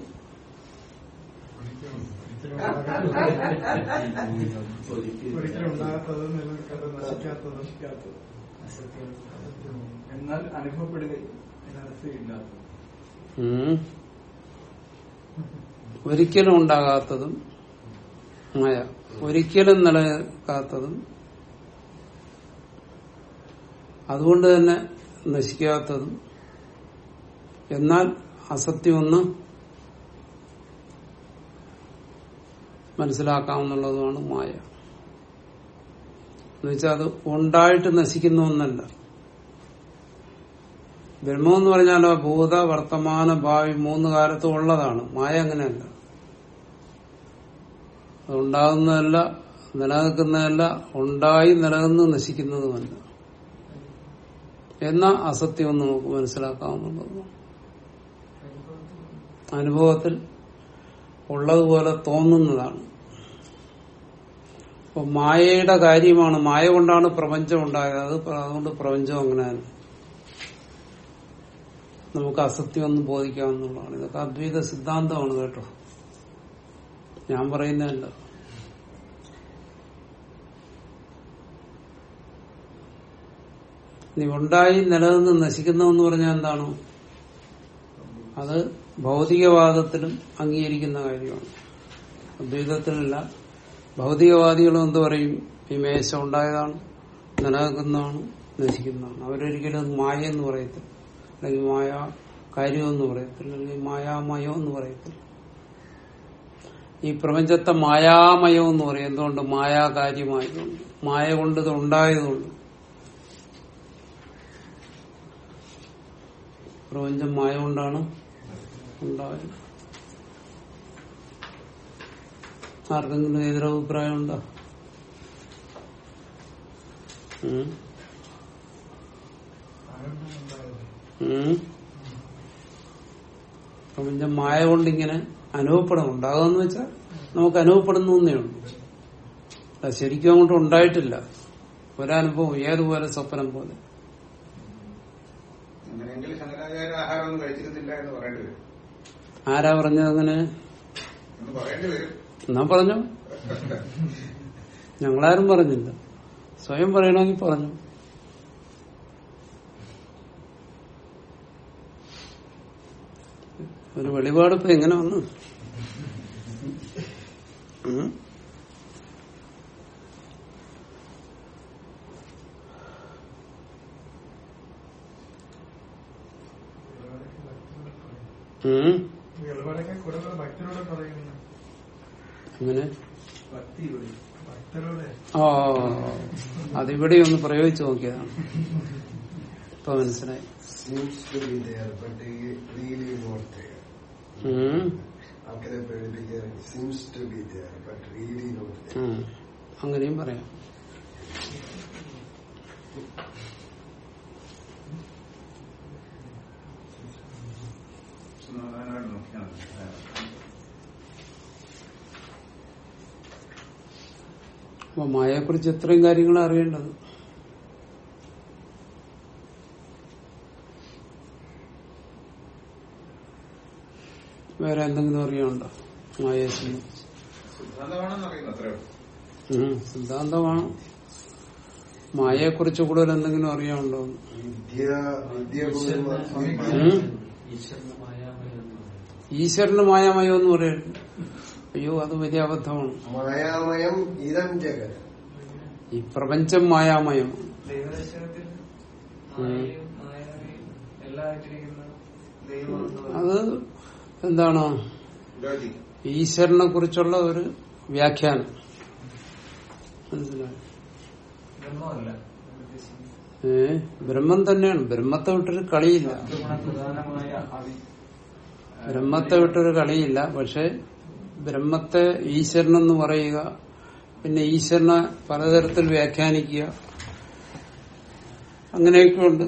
Speaker 4: ഒരിക്കലും ഉണ്ടാകാത്തത് നിലനിൽക്കാത്തത് നശിക്കാത്തത് നശിക്കാത്തത് അസത്യം അസത്യവും എന്നാൽ അനുഭവപ്പെടുകയും അതിനർത്ഥമില്ലാത്തത്
Speaker 1: ഉം. ഒരിക്കലും ഉണ്ടാകാത്തതും മായ ഒരിക്കലും നിലനിൽക്കാത്തതും അതുകൊണ്ട് തന്നെ നശിക്കാത്തതും എന്നാൽ അസത്യമൊന്ന് മനസ്സിലാക്കാമെന്നുള്ളതുമാണ് മായ എന്നുവെച്ചാൽ അത് ഉണ്ടായിട്ട് നശിക്കുന്ന ഒന്നല്ല ബ്രഹ്മം എന്ന് പറഞ്ഞാലോ ഭൂത വർത്തമാന ഭാവി മൂന്ന് കാലത്തും ഉള്ളതാണ് മായ അങ്ങനെയല്ല അത് ഉണ്ടാകുന്നതല്ല നിലനിൽക്കുന്നതല്ല ഉണ്ടായി നിലനിന്ന് നശിക്കുന്നതുമല്ല എന്ന അസത്യം നമുക്ക് മനസ്സിലാക്കാവുന്നതാണ് അനുഭവത്തിൽ ഉള്ളതുപോലെ തോന്നുന്നതാണ് അപ്പൊ മായയുടെ കാര്യമാണ് മായ കൊണ്ടാണ് പ്രപഞ്ചം ഉണ്ടായത് അത് പ്ര- അതുകൊണ്ട് പ്രപഞ്ചം അങ്ങനെ തന്നെ നമുക്ക് അസത്യം ഒന്ന് ബോധിക്കാവുന്നതാണ് ഇതൊക്കെ അദ്വൈത സിദ്ധാന്തമാണ് കേട്ടോ ഞാൻ പറയുന്നതല്ല നീ ഉണ്ടായി നിലനിന്ന് നശിക്കുന്നതെന്ന് പറഞ്ഞാൽ എന്താണ് അത് ഭൗതികവാദത്തിലും അംഗീകരിക്കുന്ന കാര്യമാണ് അദ്വൈതത്തിലല്ല ഭൗതികവാദികളും എന്ത് പറയും ഈ മേശ ഉണ്ടായതാണ് നിലനിൽക്കുന്നതാണ് നശിക്കുന്നതാണ് അവരൊരിക്കലും അത് മായ എന്ന് പറയത്തില്ല അല്ലെങ്കിൽ മായ കാര്യമെന്ന് പറയത്തില്ല അല്ലെങ്കിൽ മായാമയം എന്ന് പറയത്തില്ല ഈ പ്രപഞ്ചത്തെ മായാമയം എന്ന് പറയും എന്തുകൊണ്ട് മായാകാര്യമായതുകൊണ്ട് മായ കൊണ്ട് ഇത് ഉണ്ടായതുകൊണ്ട് പ്രപഞ്ചം മായ കൊണ്ടാണ് ഉണ്ടായത് ആർക്കെങ്കിലും എതിരഭിപ്രായം ഉണ്ടോ ഉം? ഉം. പ്രപഞ്ചം മായ കൊണ്ടിങ്ങനെ അനുഭവപ്പെടുന്നു ഉണ്ടാകാന്ന് വെച്ചാൽ നമുക്ക് അനുഭവപ്പെടുന്നു എന്നേ ഉള്ളൂ അത് ശരിക്കും അങ്ങോട്ട് ഉണ്ടായിട്ടില്ല ഒരനുഭവം ഏതുപോലെ സ്വപ്നം പോലെ
Speaker 2: അങ്ങനെയെങ്കിൽ ശങ്കരാചാര്യ ആഹാരമൊന്നും കഴിച്ചിരുന്നില്ല എന്ന് പറയേണ്ടി വരും
Speaker 1: ആരാ പറഞ്ഞത് അങ്ങനെ
Speaker 2: എന്ന് പറയേണ്ടി വരും
Speaker 1: എന്നാ പറഞ്ഞു ഞങ്ങളാരും പറഞ്ഞില്ല സ്വയം പറയണമെങ്കിൽ പറഞ്ഞു ഒരു വെളിപാട് ഇപ്പൊ എങ്ങനെ വന്നു ഉം? ഉം?
Speaker 4: വെളിപാടൊക്കെ കൂടുതൽ ഭക്തരോട് പറയുന്നു
Speaker 1: അങ്ങനെ
Speaker 4: ഭക്തി ഭക്തരോട്
Speaker 1: ആ അതിവിടെ ഒന്ന് പ്രയോഗിച്ചു നോക്കിയതാണ് ഇപ്പൊ മനസ്സിലായി
Speaker 3: seems to be there, but he really not there.
Speaker 1: ഉം.
Speaker 3: ആൾക്കാരെ പേടിപ്പിക്കാൻ seems to be there, but really not there.
Speaker 1: ഉം. അങ്ങനെയും പറയാം
Speaker 2: സമാധാനമായിട്ട് നോക്കിയാൽ മതി.
Speaker 1: അപ്പൊ മായയെക്കുറിച്ച് എത്രയും കാര്യങ്ങൾ അറിയേണ്ടത് വേറെ എന്തെങ്കിലും അറിയാനുണ്ടോ മായയെ സംബന്ധിച്ച്
Speaker 2: സിദ്ധാന്തമാണെന്ന് അറിയുന്നു അത്രേ ഉള്ളൂ
Speaker 1: ഉം. സിദ്ധാന്തമാണ് മായയെക്കുറിച്ച് കൂടുതൽ എന്തെങ്കിലും അറിയാനുണ്ടോ
Speaker 3: വിദ്യ വിദ്യ പോലും
Speaker 1: ഉം?
Speaker 5: ഈശ്വരന് മായാമയം എന്ന് പറയും.
Speaker 1: ഈശ്വരന് മായാമയം എന്ന് പറയുന്നു അയ്യോ അത് വലിയ അബദ്ധമാണ്
Speaker 3: മായാമയം ഇതം ജഗത്
Speaker 1: ഈ പ്രപഞ്ചം മായാമയം
Speaker 5: ദൈവദർശനത്തിൽ മായയും മായാവിയും എല്ലാം ഇട്ടിരിക്കുന്ന ദൈവം എന്ന് പറയും.
Speaker 1: അത് എന്താണ്
Speaker 2: ലോജിക്
Speaker 1: ഈശ്വരനെ കുറിച്ചുള്ള ഒരു വ്യാഖ്യാനം മനസ്സിലായോ
Speaker 5: ബ്രഹ്മമല്ല ഉദ്ദേശിക്കുന്നത്.
Speaker 1: ഏ ബ്രഹ്മം തന്നെയാണ് ബ്രഹ്മത്തെ വിട്ടൊരു കളിയില്ല
Speaker 4: പ്രധാനമായ അതി
Speaker 1: ബ്രഹ്മത്തെ വിട്ടൊരു കളിയില്ല പക്ഷെ ബ്രഹ്മത്തെ ഈശ്വരനെന്ന് പറയുക പിന്നെ ഈശ്വരനെ പലതരത്തിൽ വ്യാഖ്യാനിക്കുക അങ്ങനെയൊക്കെ ഉണ്ട്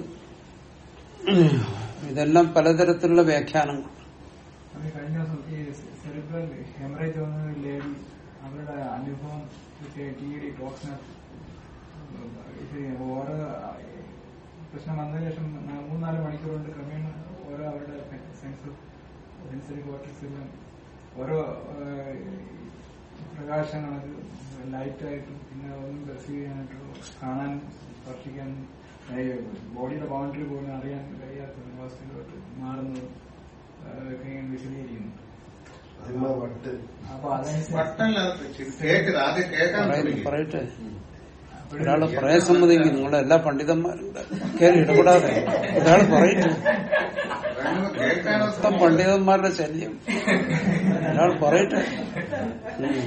Speaker 1: ഇതെല്ലാം പലതരത്തിലുള്ള വ്യാഖ്യാനങ്ങൾ
Speaker 4: അത് കഴിഞ്ഞ ദിവസം ഈ സെറിബ്രൽ ഹെമറേജ് വന്ന ഒരു ലേഡി അവരുടെ അനുഭവം ടി ഡി ടോക്സിനകത്ത് ഇത് ഓരോ പ്രശ്നം വന്നതിന് ശേഷം ന- മൂന്നാല് മണിക്കൂർ കൊണ്ട് ക്രമേണ ഓരോ അവരുടെ സെൻസ് സെൻസറി കോർട്ടക്സിലും ഓരോ ഏഹ്, പ്രകാശങ്ങൾ അത് ലൈറ്റായിട്ടും പിന്നെ ഒന്നും പെർസീവ് ചെയ്യാനായിട്ടും കാണാനും സ്പർശിക്കാനും ബോഡിയുടെ ബൗണ്ടറി പോലും അറിയാൻ കഴിയാത്ത ഒരു അവസ്ഥയിലോട്ട് മാറുന്നതും ഏഹ്, ഒക്കെ ഇങ്ങനെ വിശദീകരിക്കുന്നു
Speaker 3: അതിമ്മ വട്ട്
Speaker 4: അപ്പൊ അതനുസരിച്ച്
Speaker 2: പട്ടനകത്ത് കേൾക്കരുത് ആദ്യം കേൾക്കാൻ
Speaker 1: പറയ-
Speaker 2: ശ്രമിക്കും
Speaker 1: പറയട്ടെ ഒരാള് പറയാൻ സമ്മതിക്കും നിങ്ങളുടെ എല്ലാ പണ്ഡിതന്മാരുണ്ട് കയറി ഇടപെടാതെ ഒരാൾ പറയട്ടെ
Speaker 2: പറയുന്നത് കേൾക്കാനോ
Speaker 1: മൊത്തം പണ്ഡിതന്മാരുടെ ശല്യം ഒരാൾ പറയട്ടെ ഉം.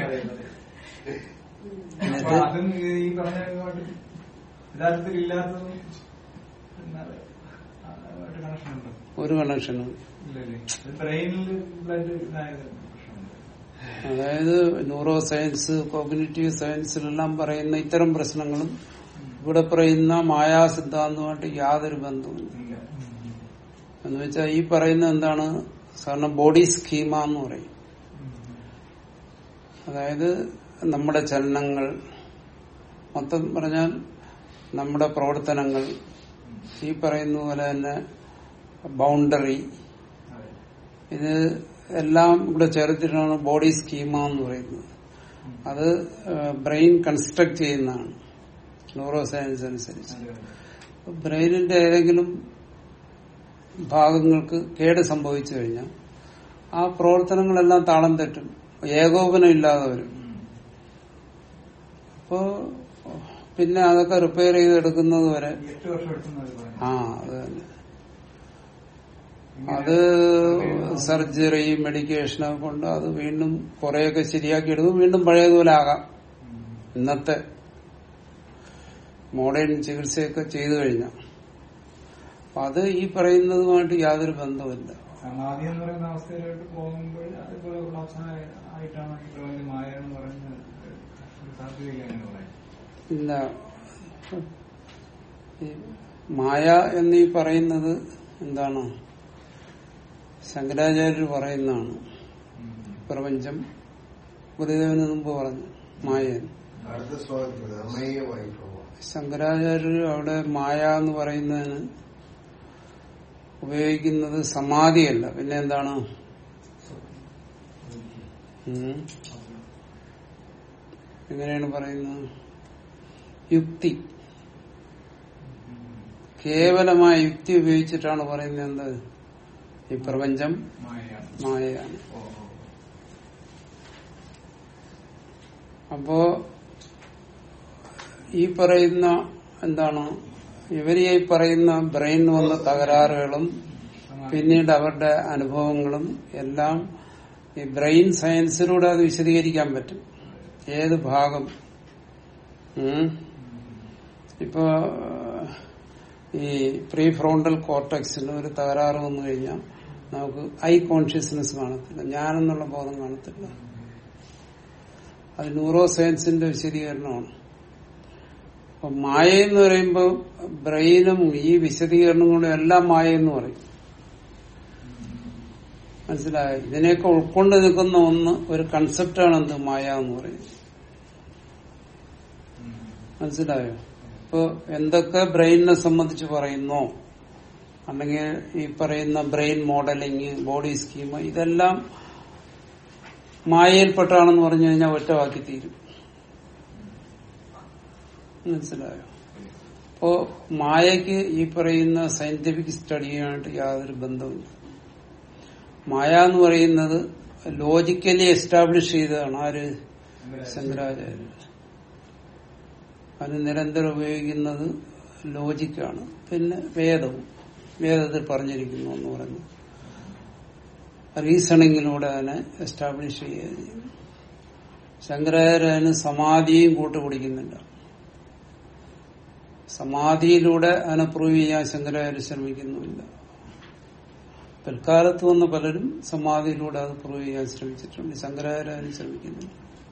Speaker 4: അപ്പൊ
Speaker 1: എന്നിട്ട്
Speaker 4: അതും ഈ പറഞ്ഞ ഇതുമായിട്ട് യഥാർത്ഥത്തിൽ ഇല്ലാത്തതും എന്നാല് അതുമായിട്ട് കണക്ഷൻ ഉണ്ടോ
Speaker 1: ഒരു കണക്ഷനും
Speaker 4: ഇല്ലല്ലേ ബ്രെയിനിൽ ബ്ലഡ് ഇതായത് പ്രശ്നമുണ്ട്
Speaker 1: അതായത് ന്യൂറോ സയൻസ് കോഗ്നിറ്റീവ് സയൻസിലെല്ലാം പറയുന്ന ഇത്തരം പ്രശ്നങ്ങളും ഇവിടെ പറയുന്ന മായാ സിദ്ധാന്തമായിട്ട് യാതൊരു ബന്ധവുമില്ല
Speaker 4: ഇല്ല
Speaker 1: എന്ന് വെച്ചാൽ ഈ പറയുന്ന എന്താണ് സാധാരണ ബോഡി സ്കീമ എന്ന് പറയും അതായത് നമ്മുടെ ചലനങ്ങൾ മൊത്തം പറഞ്ഞാൽ നമ്മുടെ പ്രവർത്തനങ്ങൾ ഈ പറയുന്ന പോലെ തന്നെ ബൗണ്ടറി
Speaker 4: അതെ
Speaker 1: ഇത് എല്ലാം ഇവിടെ ചേർത്തിട്ടാണ് ബോഡി സ്കീമ എന്ന് പറയുന്നത് അത് ബ്രെയിൻ കൺസ്ട്രക്ട് ചെയ്യുന്നതാണ് ന്യൂറോ സയൻസ് അനുസരിച്ച്
Speaker 4: അതെ
Speaker 1: ബ്രെയിനിന്റെ ഏതെങ്കിലും ഭാഗങ്ങൾക്ക് കേട് സംഭവിച്ചു കഴിഞ്ഞാൽ ആ പ്രവർത്തനങ്ങളെല്ലാം താളം തെറ്റും ഏകോപനം ഇല്ലാതെ വരും അപ്പോ പിന്നെ അതൊക്കെ റിപ്പയർ ചെയ്തെടുക്കുന്നത് വരെ
Speaker 4: എട്ട് വർഷം എടുക്കുന്നത് പറഞ്ഞു
Speaker 1: ആ അത് തന്നെ അത് സർജറി മെഡിക്കേഷനൊക്കെ കൊണ്ട് അത് വീണ്ടും കുറെയൊക്കെ ശരിയാക്കി എടുക്കും വീണ്ടും പഴയതുപോലെ ആകാം ഇന്നത്തെ മോഡേൺ ചികിത്സയൊക്കെ ചെയ്തു കഴിഞ്ഞാൽ അപ്പൊ അത് ഈ പറയുന്നതുമായിട്ട് യാതൊരു ബന്ധവുമില്ല
Speaker 4: സമാധി എന്ന് പറയുന്ന അവസ്ഥയിലോട്ട് പോകുമ്പോൾ അതുപോലെ ഉള്ള ആയിട്ടാണ് ഈ പ്രപഞ്ചം മായ എന്ന് പറയുന്നത് സാധ്യതയില്ല എന്ന് പറയാം
Speaker 1: ഇല്ല ഈ മായ എന്നീ പറയുന്നത് എന്താണ് ശങ്കരാചാര്യർ പറയുന്നതാണ് പ്രപഞ്ചം ഗുരുദേവന് മുമ്പ് പറഞ്ഞു മായ
Speaker 3: അടുത്ത ശ്ലോകത്തിൽ അമേയമായിട്ടുള്ള
Speaker 1: ശങ്കരാചാര്യർ അവിടെ മായ എന്ന് പറയുന്നതിന് ഉപയോഗിക്കുന്നത് സമാധിയല്ല പിന്നെ എന്താണ് ഉം. എങ്ങനെയാണ് പറയുന്നത് യുക്തി കേവലമായ യുക്തി ഉപയോഗിച്ചിട്ടാണ് പറയുന്നത് എന്ത് ഈ പ്രപഞ്ചം
Speaker 4: മായയാണ്
Speaker 1: മായയാണ്
Speaker 4: ഓ ഓ.
Speaker 1: അപ്പോ ഈ പറയുന്ന എന്താണ് ഇവര് ഈ പറയുന്ന ബ്രെയിൻ വന്ന തകരാറുകളും
Speaker 4: സമാധി.
Speaker 1: പിന്നീട് അവരുടെ അനുഭവങ്ങളും എല്ലാം ഈ ബ്രെയിൻ സയൻസിലൂടെ അത് വിശദീകരിക്കാൻ പറ്റും ഏത് ഭാഗം ഉം. ഇപ്പോ ഈ പ്രീ ഫ്രോണ്ടൽ കോർട്ടക്സിന് ഒരു തകരാറ് വന്നു കഴിഞ്ഞാൽ നമുക്ക് ഐ കോൺഷ്യസ്നെസ് കാണത്തില്ല ഞാനെന്നുള്ള ബോധം കാണത്തില്ല അത് ന്യൂറോ സയൻസിന്റെ വിശദീകരണമാണ് അപ്പൊ മായ എന്ന് പറയുമ്പോൾ ബ്രെയിനും ഈ വിശദീകരണങ്ങളും എല്ലാം മായ എന്ന് പറയും മനസ്സിലായോ ഇതിനെയൊക്കെ ഉൾക്കൊണ്ട് നിൽക്കുന്ന ഒന്ന് ഒരു കൺസെപ്റ്റാണ് എന്ത് മായ എന്ന് പറയുന്നത് മനസ്സിലായോ ഇപ്പൊ എന്തൊക്കെ ബ്രെയിനിനെ സംബന്ധിച്ച് പറയുന്നോ അല്ലെങ്കിൽ ഈ പറയുന്ന ബ്രെയിൻ മോഡലിംഗ് ബോഡി സ്കീം ഇതെല്ലാം മായയിൽപ്പെട്ടാണെന്ന് പറഞ്ഞു കഴിഞ്ഞാൽ ഒറ്റവാക്കി തീരും മനസ്സിലായോ അപ്പോ മായയ്ക്ക് ഈ പറയുന്ന സയന്റിഫിക് സ്റ്റഡിയുമായിട്ട് യാതൊരു ബന്ധവുമില്ല മായ എന്ന് പറയുന്നത് ലോജിക്കലി എസ്റ്റാബ്ലിഷ് ചെയ്തതാണ് ആര് ശങ്കരാചാര്യ അതിന് നിരന്തരം ഉപയോഗിക്കുന്നത് ലോജിക്കാണ് പിന്നെ വേദവും വേദത്തിൽ പറഞ്ഞിരിക്കുന്നു എന്ന് പറയുന്നു റീസണിങ്ങിലൂടെ അതിനെ എസ്റ്റാബ്ലിഷ് ചെയ്യുക ചെയ്യുന്നു ശങ്കരാചാര്യ അതിന് സമാധിയും കൂട്ടുപിടിക്കുന്നില്ല സമാധിയിലൂടെ അതിനെ പ്രൂവ് ചെയ്യാൻ ശങ്കരാചാര്യ ശ്രമിക്കുന്നുമില്ല പിൽക്കാലത്ത് വന്ന പലരും സമാധിയിലൂടെ അത് പ്രൂവ് ചെയ്യാൻ ശ്രമിച്ചിട്ടുണ്ട് ശങ്കരാചാര്യ അതിന് ശ്രമിക്കുന്നില്ല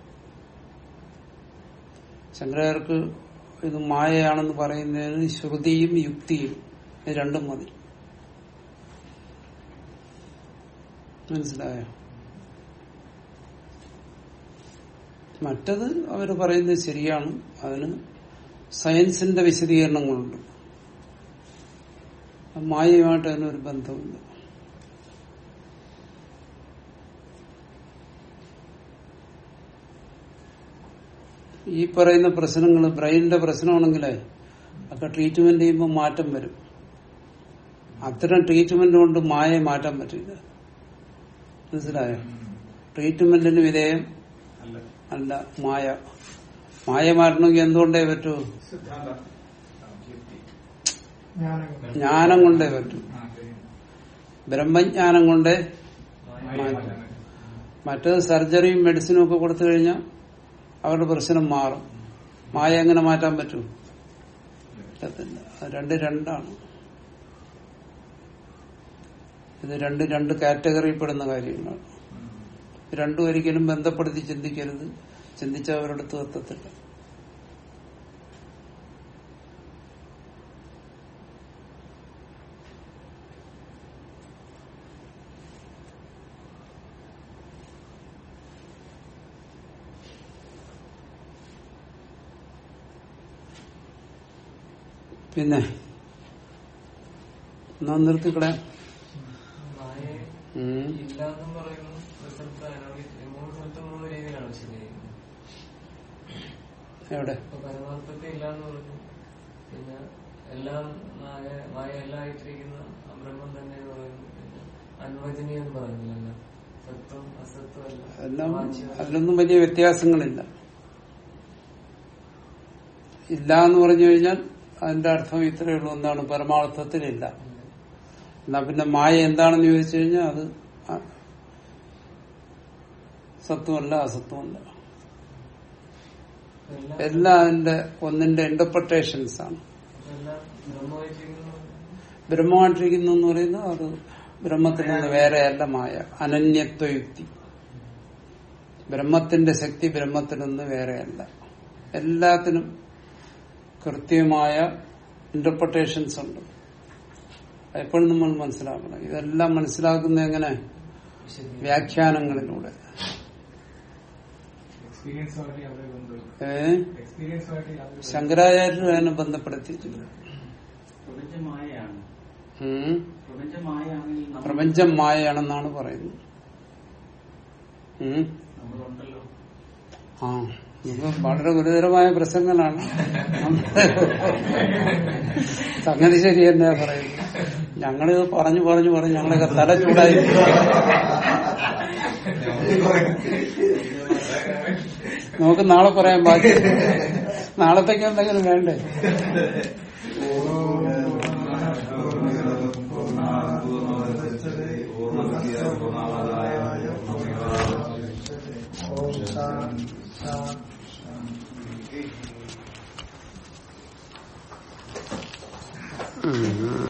Speaker 1: ശങ്കരാചാര്യർക്ക് ഇത് മായയാണെന്ന് പറയുന്നതിന് ശ്രുതിയും യുക്തിയും ഇത് രണ്ടും മതി മനസ്സിലായോ മറ്റത് അവർ പറയുന്നത് ശരിയാണ് അതിന് സയൻസിന്റെ വിശദീകരണങ്ങളുണ്ട് അത് മായയുമായിട്ട് അതിനൊരു ബന്ധമില്ല ഈ പറയുന്ന പ്രശ്നങ്ങൾ ബ്രെയിനിന്റെ പ്രശ്നമാണെങ്കിലേ ഒക്കെ ട്രീറ്റ്മെന്റ് ചെയ്യുമ്പോൾ മാറ്റം വരും അത്തരം ട്രീറ്റ്മെന്റ് കൊണ്ട് മായയെ മാറ്റാൻ പറ്റില്ല മനസ്സിലായോ ട്രീറ്റ്മെന്റിന് വിധേയം
Speaker 4: അല്ല
Speaker 1: അല്ല മായ മായ മാറ്റണമെങ്കിൽ എന്തുകൊണ്ടേ പറ്റൂ
Speaker 2: സിദ്ധാന്തം
Speaker 4: യുക്തി
Speaker 5: ജ്ഞാനം
Speaker 1: ജ്ഞാനം കൊണ്ടേ പറ്റൂ
Speaker 4: ആ ശരി
Speaker 1: ബ്രഹ്മജ്ഞാനം കൊണ്ടേ
Speaker 4: മായ മാറ്റാൻ പറ്റും.
Speaker 1: മറ്റേത് സർജറിയും മെഡിസിനും ഒക്കെ കൊടുത്തു കഴിഞ്ഞാൽ അവരുടെ പ്രശ്നം മാറും മായ എങ്ങനെ മാറ്റാൻ പറ്റും പറ്റത്തില്ല അത് രണ്ട് രണ്ടാണ് ഇത് രണ്ട് രണ്ട് കാറ്റഗറിയിൽ പെടുന്ന കാര്യങ്ങളാണ്
Speaker 4: ഉം.
Speaker 1: രണ്ടും ഒരിക്കലും ബന്ധപ്പെടുത്തി ചിന്തിക്കരുത് ചിന്തിച്ച അവരടുത്ത് എത്തത്തില്ല പിന്നെ എന്നാ നിർത്തിക്കളെ
Speaker 5: മായയെ
Speaker 1: ഉം.
Speaker 5: ഇല്ലാന്നും പറയുന്നു ഒരു സ്ഥലത്ത് അനവധി മൂന്ന് സ്ഥലത്ത് മൂന്ന് രീതിയിലാണ് വിശദീകരിക്കുന്നത്
Speaker 1: എവിടെ
Speaker 5: ഇപ്പൊ പരമാർത്ഥത്തെ ഇല്ലാന്ന് പറഞ്ഞു പിന്നെ എല്ലാം മായ മായ എല്ലാം ആയിട്ടിരിക്കുന്ന ആ ബ്രഹ്മം തന്നെ എന്ന് പറയുന്നു പിന്നെ അൻവചനീയം എന്ന് പറയുന്നില്ല സത്വം അസത്വം
Speaker 1: എല്ലാം
Speaker 5: വാച്യം.
Speaker 1: അതിലൊന്നും വലിയ വ്യത്യാസങ്ങളില്ല ഇല്ല എന്ന് പറഞ്ഞു കഴിഞ്ഞാൽ അതിന്റെ അർത്ഥം ഇത്രയേ ഉള്ളൂ എന്താണ് പരമാർത്ഥത്തിലില്ല എന്നാ പിന്നെ മായ എന്താണെന്ന് ചോദിച്ചു കഴിഞ്ഞാൽ അത് അ- സത്വമല്ല അസത്വമല്ല
Speaker 5: എല്ലാം
Speaker 1: എല്ലാം അതിന്റെ ഒന്നിന്റെ ഇന്റർപ്രിട്ടേഷൻസ് ആണ്
Speaker 5: എല്ലാം ബ്രഹ്മമായിട്ടിരിക്കുന്നു
Speaker 1: ബ്രഹ്മമായിട്ടിരിക്കുന്നു എന്ന് പറയുന്നത് അത് ബ്രഹ്മത്തിൽ നിന്ന് വേറെയല്ല മായ അനന്യത്വയുക്തി ബ്രഹ്മത്തിന്റെ ശക്തി ബ്രഹ്മത്തിൽ നിന്ന് വേറെയല്ല എല്ലാത്തിനും കൃത്യമായ ഇന്റർപ്രിട്ടേഷൻസ് ഉണ്ട് എപ്പോഴും നമ്മൾ മനസ്സിലാക്കണം ഇതെല്ലാം മനസ്സിലാക്കുന്ന എങ്ങനെ വ്യാഖ്യാനങ്ങളിലൂടെ
Speaker 4: എക്സ്പീരിയൻസുമായിട്ട് യാതൊരു ബന്ധമില്ല
Speaker 1: ഏ
Speaker 4: എക്സ്പീരിയൻസുമായിട്ട് യാതൊരു
Speaker 1: ശങ്കരാചാര്യർ അതിനെ ബന്ധപ്പെടുത്തിയിട്ടില്ല
Speaker 6: പ്രപഞ്ചം മായയാണ്
Speaker 1: ഉം.
Speaker 6: പ്രപഞ്ചം മായയാണെങ്കിൽ നമ്മൾ-
Speaker 1: പ്രപഞ്ചം മായയാണെന്നാണ് പറയുന്നത് ഉം.
Speaker 6: നമ്മളുണ്ടല്ലോ
Speaker 1: ആ ഇത് വളരെ ഗുരുതരമായ പ്രസംഗങ്ങളാണ് സംഗതി ശരി തന്നെയാ പറയുന്നത് ഞങ്ങളിത് പറഞ്ഞു പറഞ്ഞു പറഞ്ഞു ഞങ്ങളൊക്കെ തല ചൂടായി നമുക്ക് നാളെ പറയാൻ ബാക്കി നാളത്തേക്ക് എന്തെങ്കിലും വേണ്ടേ
Speaker 3: ഓം ശാന്തി
Speaker 1: ഉം.